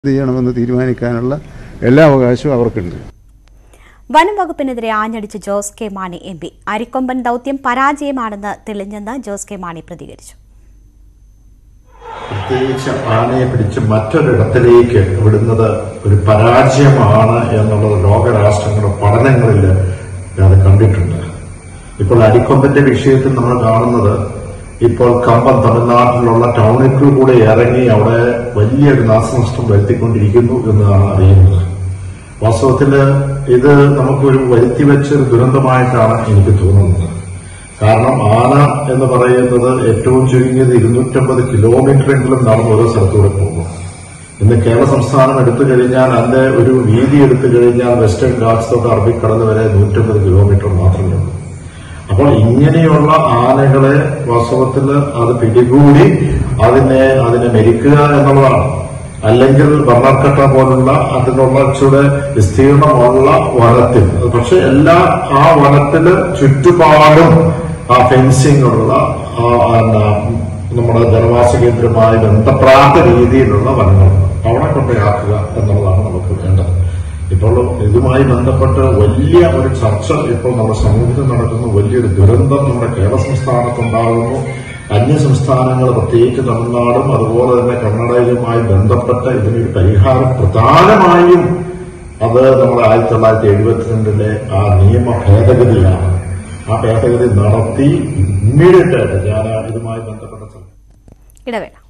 എന്ത് ചെയ്യണമെന്ന് തീരുമാനിക്കാനുള്ള എല്ലാ അവകാശവും അവർക്കുണ്ട് വനം വകുപ്പിനെതിരെ ആഞ്ഞടിച്ച് Jose K Mani M P Arikomban ദൌത്യം പരാജയമാണെന്ന് തെളിഞ്ഞെന്ന് ജോസ് കെ മാണി പ്രതികരിച്ചു പ്രത്യേകിച്ച് ആനയെ പിടിച്ച് മറ്റൊരിടത്തിലേക്ക് വിടുന്നത് ഒരു പരാജയമാണ് എന്നുള്ളത് ലോകരാഷ്ട്രങ്ങളുടെ പഠനങ്ങളിൽ അത് കണ്ടിട്ടുണ്ട് ഇപ്പോൾ അരിക്കൊമ്പന്റെ വിഷയത്തിൽ നമ്മൾ കാണുന്നത് ഇപ്പോൾ കമ്പം തമിഴ്നാട്ടിലുള്ള ടൗണിൽ കൂടെ ഇറങ്ങി അവിടെ വലിയൊരു നാശനഷ്ടം വരുത്തിക്കൊണ്ടിരിക്കുന്നു എന്നതാണ് അറിയുന്നത് വാസ്തവത്തിൽ ഇത് നമുക്കൊരു വരുത്തി വെച്ചൊരു ദുരന്തമായിട്ടാണ് എനിക്ക് തോന്നുന്നത് കാരണം ആന എന്ന് പറയുന്നത് ഏറ്റവും ചുരുങ്ങിയത് ഇരുന്നൂറ്റമ്പത് കിലോമീറ്ററെങ്കിലും നടന്ന് ഓരോ സ്ഥലത്തൂടെ പോകും ഇന്ന് കേരള സംസ്ഥാനം എടുത്തു കഴിഞ്ഞാൽ അതിന്റെ ഒരു വീതി എടുത്തു കഴിഞ്ഞാൽ വെസ്റ്റേൺ ഗാർഡ്സ് തൊട്ട് അറബിക്കടൽ വരെ നൂറ്റമ്പത് കിലോമീറ്റർ മാത്രമേ ഉള്ളൂ അപ്പോൾ ഇങ്ങനെയുള്ള ആനകളെ വാസ്തവത്തിൽ അത് പിടികൂടി അതിനെ അതിനെ മെരിക്കുക എന്നുള്ളതാണ് അല്ലെങ്കിൽ ബർണർക്കട്ട പോലുള്ള അതിനുള്ള ഇച്ചിരി വിസ്തീർണമുള്ള വനത്തിൽ പക്ഷെ എല്ലാ ആ വനത്തില് ചുറ്റുപാടും ആ ഫെൻസിംഗ് ഉള്ള ആ, എന്നാ, നമ്മുടെ ജനവാസ കേന്ദ്രവുമായി ബന്ധപ്പെടാത്ത രീതിയിലുള്ള വനങ്ങൾ അവിടെ കൊണ്ടുപോയാക്കുക എന്നുള്ളതാണ് നമുക്ക് വേണ്ടത് ഇപ്പോൾ ഇതുമായി ബന്ധപ്പെട്ട് വലിയ ഒരു ചർച്ച ഇപ്പോൾ നമ്മുടെ സമൂഹത്തിൽ നടക്കുന്നു വലിയൊരു ദുരന്തം നമ്മുടെ കേരള സംസ്ഥാനത്തുണ്ടാകുന്നു അന്യ സംസ്ഥാനങ്ങൾ പ്രത്യേകിച്ച് തമിഴ്നാടും അതുപോലെ തന്നെ കർണാടകയുമായി ബന്ധപ്പെട്ട് ഇതിനൊരു പരിഹാരം പ്രധാനമായും അത് നമ്മുടെ ആയിരത്തി തൊള്ളായിരത്തി എഴുപത്തിരണ്ടിലെ ആ നിയമ ഭേദഗതിയാണ് ആ ഭേദഗതി നടത്തി ഇമ്മീഡിയറ്റ് ആയിട്ട് ഞാൻ ഇതുമായി ബന്ധപ്പെട്ട ഇടവേള